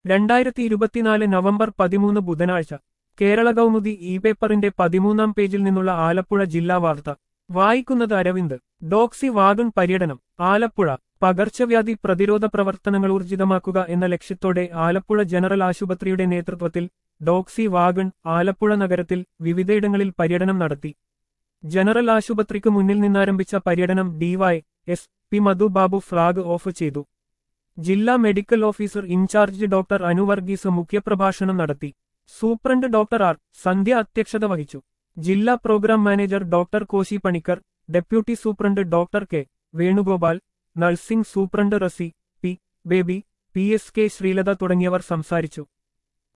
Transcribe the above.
രണ്ടായിരത്തി ഇരുപത്തിനാല് നവംബർ പതിമൂന്ന് ബുധനാഴ്ച കേരള കൗമുദി ഇ പേപ്പറിന്റെ പതിമൂന്നാം പേജിൽ നിന്നുള്ള ആലപ്പുഴ ജില്ലാ വാർത്ത വായിക്കുന്നത് അരവിന്ദ് ഡോക്സി വാഗൺ പര്യടനം ആലപ്പുഴ പകർച്ചവ്യാധി പ്രതിരോധ പ്രവർത്തനങ്ങൾ ഊർജിതമാക്കുക എന്ന ലക്ഷ്യത്തോടെ ആലപ്പുഴ ജനറൽ ആശുപത്രിയുടെ നേതൃത്വത്തിൽ ഡോക്സി വാഗൺ ആലപ്പുഴ നഗരത്തിൽ വിവിധയിടങ്ങളിൽ പര്യടനം നടത്തി ജനറൽ ആശുപത്രിക്ക് മുന്നിൽ നിന്നാരംഭിച്ച പര്യടനം D Y S P Madhu Babu flag off ചെയ്തു ജില്ലാ medical officer in charge doctor Anu Varghese മുഖ്യപ്രഭാഷണം നടത്തി സൂപ്രണ്ട് ഡോക്ടർ ആർ സന്ധ്യ അധ്യക്ഷത വഹിച്ചു ജില്ലാ programme manager doctor Koshy Panicker deputy superintendent doctor K Venugopal nursing superintendent Resi P Baby P S K Sreelatha തുടങ്ങിയവർ സംസാരിച്ചു